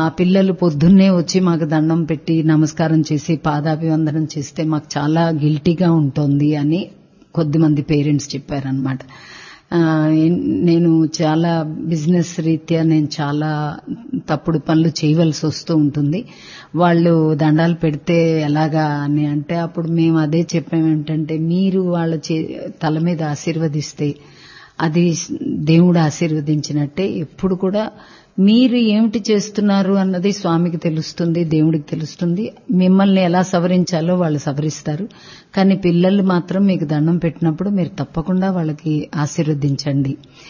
పిల్లలు పొద్దున్నే వచ్చి మాకు దండం పెట్టి నమస్కారం చేసి పాదాభివందనం చేస్తే మాకు చాలా గిల్టీగా ఉంటుంది అని కొద్దిమంది పేరెంట్స్ చెప్పారనమాట ఆ, నేను చాలా బిజినెస్ రీత్యా నేను చాలా తప్పుడు పనులు చేయవలసి వస్తూ ఉంటుంది వాళ్ళు దండాలు పెడితే ఎలాగా అని అంటే అప్పుడు మేము అదే చెప్పామేంటంటే మీరు వాళ్ళ చే- తల మీద ఆశీర్వదిస్తే అది దేవుడు ఆశీర్వదించినట్టే ఎప్పుడు కూడా మీరు ఏమిటి చేస్తున్నారు అన్నది స్వామికి తెలుస్తుంది దేవుడికి తెలుస్తుంది మిమ్మల్ని ఎలా సవరించాలో వాళ్ళు సవరిస్తారు కానీ పిల్లలు మాత్రం మీకు దండం పెట్టినప్పుడు మీరు తప్పకుండా వాళ్ళకి ఆశీర్వదించండి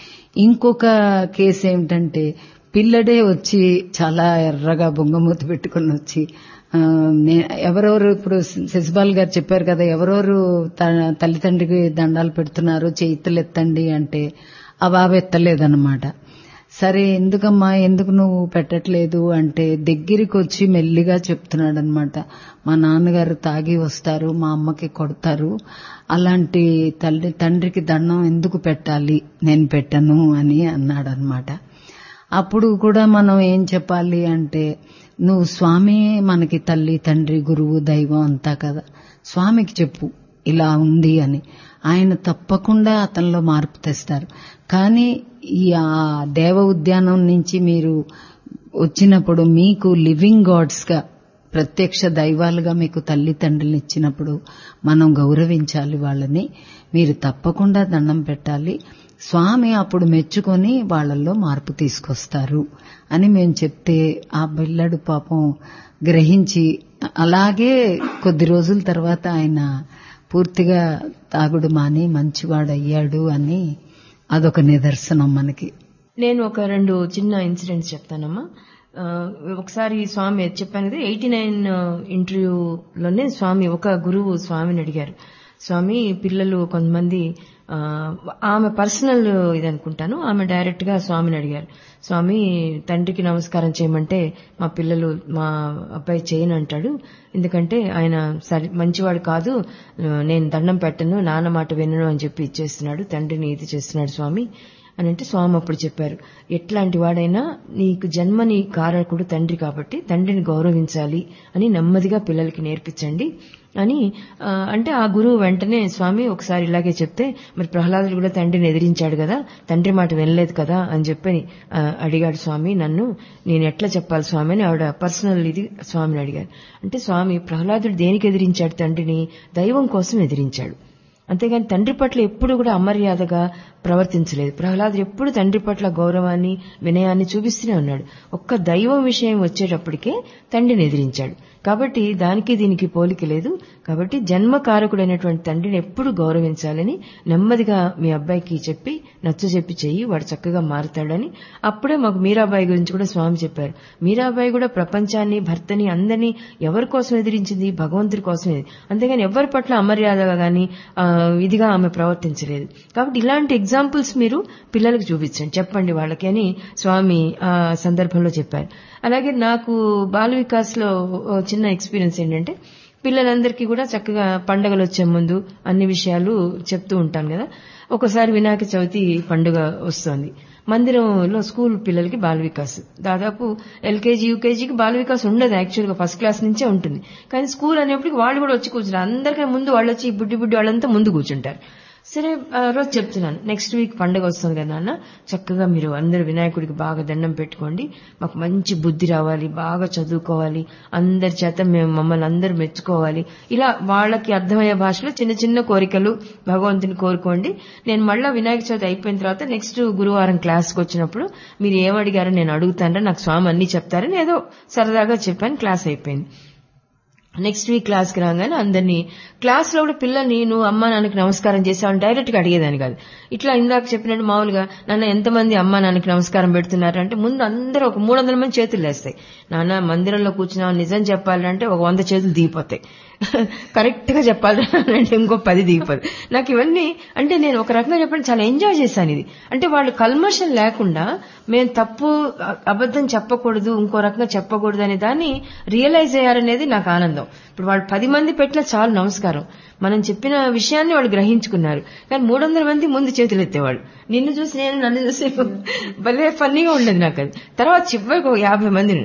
ఇంకొక కేసు ఏమిటంటే పిల్లడే వచ్చి చాలా ఎర్రగా బొంగమూత పెట్టుకుని వచ్చి ఆ, నే- ఎవరెవరు ఇప్పుడు శశిబాల్ గారు చెప్పారు కదా ఎవరెవరు త- తల్లిదండ్రికి దండాలు పెడుతున్నారు చేతులు ఎత్తండి అంటే ఆ బాబు ఎత్తలేదన్నమాట సరే ఎందుకమ్మా ఎందుకు నువ్వు పెట్టట్లేదు అంటే దగ్గరికి వచ్చి మెల్లిగా చెప్తున్నాడు అనమాట మా నాన్నగారు తాగి వస్తారు మా అమ్మకి కొడతారు అలాంటి తల్లి తండ్రికి దండం ఎందుకు పెట్టాలి నేను పెట్టను అని అన్నాడు అనమాట అప్పుడు కూడా మనం ఏం చెప్పాలి అంటే నువ్వు స్వామి మనకి తల్లి తండ్రి గురువు దైవం అంతా కదా స్వామికి చెప్పు ఇలా ఉంది అని ఆయన తప్పకుండా అతనిలో మార్పు తెస్తారు కానీ ఈ ఆ దేవ ఉద్యానం నుంచి మీరు వచ్చినప్పుడు మీకు లివింగ్ గాడ్స్ గా ప్రత్యక్ష దైవాలుగా మీకు తల్లి తండ్రులు ఇచ్చినప్పుడు మనం గౌరవించాలి వాళ్ళని మీరు తప్పకుండా దండం పెట్టాలి స్వామి అప్పుడు మెచ్చుకొని వాళ్ళల్లో మార్పు తీసుకొస్తారు అని మేము చెప్తే ఆ పిల్లడు పాపం గ్రహించి అలాగే కొద్ది రోజుల తర్వాత ఆయన పూర్తిగా తాగుడు మాని మంచివాడయ్యాడు అని అదొక నిదర్శనం మనకి నేను ఒక రెండు చిన్న ఇన్సిడెంట్స్ చెప్తానమ్మా ఆ, ఒకసారి స్వామి చెప్పాను కదా ఎయిటీ నైన్ ఇంటర్వ్యూలోనే స్వామి ఒక గురువు స్వామిని అడిగారు స్వామి పిల్లలు కొంతమంది ఆ, ఆమె పర్సనల్ ఇది అనుకుంటాను ఆమె డైరెక్ట్ గా స్వామిని అడిగారు స్వామి తండ్రికి నమస్కారం చేయమంటే మా పిల్లలు మా అబ్బాయి చేయను అంటాడు ఎందుకంటే ఆయన సరి మంచివాడు కాదు ఆ, నేను దండం పెట్టను నాన్న మాట వినను అని చెప్పి ఇచ్చేస్తున్నాడు తండ్రిని ఇది చేస్తున్నాడు స్వామి అని అంటే స్వామి అప్పుడు చెప్పారు ఎట్లాంటి వాడైనా నీకు జన్మని కారకుడు తండ్రి కాబట్టి తండ్రిని గౌరవించాలి అని నెమ్మదిగా పిల్లలకి నేర్పించండి అని ఆ, అంటే ఆ గురువు వెంటనే స్వామి ఒకసారి ఇలాగే చెప్తే మరి ప్రహ్లాదుడు కూడా తండ్రిని ఎదిరించాడు కదా తండ్రి మాట వినలేదు కదా అని చెప్పి ఆ, అడిగాడు స్వామి నన్ను నేను ఎట్లా చెప్పాలి స్వామి అని ఆవిడ పర్సనల్ ఇది స్వామిని అడిగారు అంటే స్వామి ప్రహ్లాదుడు దేనికి ఎదిరించాడు తండ్రిని దైవం కోసం ఎదిరించాడు అంతేగాని తండ్రి పట్ల ఎప్పుడు కూడా అమర్యాదగా ప్రవర్తించలేదు ప్రహ్లాదుడు ఎప్పుడు తండ్రి పట్ల గౌరవాన్ని వినయాన్ని చూపిస్తూనే ఉన్నాడు ఒక్క దైవం విషయం వచ్చేటప్పటికే తండ్రిని ఎదిరించాడు కాబట్టి దానికి దీనికి పోలిక లేదు కాబట్టి జన్మకారకుడైనటువంటి తండ్రిని ఎప్పుడు గౌరవించాలని నెమ్మదిగా మీ అబ్బాయికి చెప్పి నచ్చ చెప్పి చెయ్యి వాడు చక్కగా మారుతాడని అప్పుడే మాకు మీరాబాయి గురించి కూడా స్వామి చెప్పారు మీరాబాయి కూడా ప్రపంచాన్ని భర్తని అందరినీ ఎవరి కోసం ఎదిరించింది భగవంతుడి కోసం ఎదిరి- అంతేగాని ఎవరి పట్ల అమర్యాదగా గాని ఆ, ఇదిగా ఆమె ప్రవర్తించలేదు కాబట్టి ఇలాంటి ఎగ్జాంపుల్స్ మీరు పిల్లలకు చూపించండి చెప్పండి వాళ్ళకి అని స్వామి ఆ సందర్భంలో చెప్పారు అలాగే నాకు బాల వికాస్ లో ఓ చిన్న ఎక్స్పీరియన్స్ ఏంటంటే పిల్లలందరికీ కూడా చక్కగా పండగలు వచ్చే ముందు అన్ని విషయాలు చెప్తూ ఉంటాను కదా ఒకసారి వినాయక చవితి పండుగ వస్తోంది మందిరంలో స్కూల్ పిల్లలకి బాల వికాస్ దాదాపు ఎల్కేజీ యూకేజీకి బాల వికాస్ ఉండదు యాక్చువల్ గా ఫస్ట్ క్లాస్ నుంచే ఉంటుంది కానీ స్కూల్ అనేప్పటికి వాళ్ళు కూడా వచ్చి కూర్చుంటారు అందరికీ ముందు వాళ్ళు వచ్చి ఈ బుడ్డి బుడ్డి వాళ్ళంతా ముందు కూర్చుంటారు సరే ఆ రోజు చెప్తున్నాను నెక్స్ట్ వీక్ పండుగ వస్తుంది కదా నాన్న చక్కగా మీరు అందరూ వినాయకుడికి బాగా దండం పెట్టుకోండి మాకు మంచి బుద్ధి రావాలి బాగా చదువుకోవాలి అందరి చేత మేము మమ్మల్ని అందరూ మెచ్చుకోవాలి ఇలా వాళ్ళకి అర్థమయ్యే భాషలో చిన్న చిన్న కోరికలు భగవంతుని కోరుకోండి నేను మళ్ళా వినాయక చవితి అయిపోయిన తర్వాత నెక్స్ట్ గురువారం క్లాస్కి వచ్చినప్పుడు మీరు ఏమడిగారో నేను అడుగుతానరా నాకు స్వామి అన్ని చెప్తారని ఏదో సరదాగా చెప్పాను క్లాస్ అయిపోయింది నెక్స్ట్ వీక్ క్లాస్కి రాగానే అందరినీ క్లాస్లో కూడా పిల్లల్ని నువ్వు అమ్మా నాన్నకి నమస్కారం చేసావని డైరెక్ట్ గా అడిగేదాన్ని కాదు ఇట్లా ఇందాక చెప్పినట్టు మామూలుగా నాన్న ఎంతమంది అమ్మా నాన్నకి నమస్కారం పెడుతున్నారు అంటే ముందు అందరూ ఒక మూడు వందల మంది చేతులు లేస్తాయి నాన్న మందిరంలో కూర్చున్నావు నిజం చెప్పాలంటే ఒక వంద చేతులు దిగిపోతాయి కరెక్ట్ గా చెప్పాలి అంటే ఇంకో పది దిగిపోతాయి నాకు ఇవన్నీ అంటే నేను ఒక రకంగా చెప్పండి చాలా ఎంజాయ్ చేశాను ఇది అంటే వాళ్ళు కల్మషం లేకుండా మేము తప్పు అ- అబద్ధం చెప్పకూడదు ఇంకో రకంగా చెప్పకూడదు అనే దాన్ని రియలైజ్ అయ్యారనేది నాకు ఆనందం ఇప్పుడు వాళ్ళు పది మంది పెట్టిన చాలు నమస్కారం మనం చెప్పిన విషయాన్ని వాళ్ళు గ్రహించుకున్నారు కానీ మూడు వందల మంది ముందు చేతులు ఎత్తేవాళ్ళు నిన్ను చూసి నేను నన్ను చూసి భలే ఫన్నీగా ఉండేది నాకు అది తర్వాత చివరికి ఒక యాభై మంది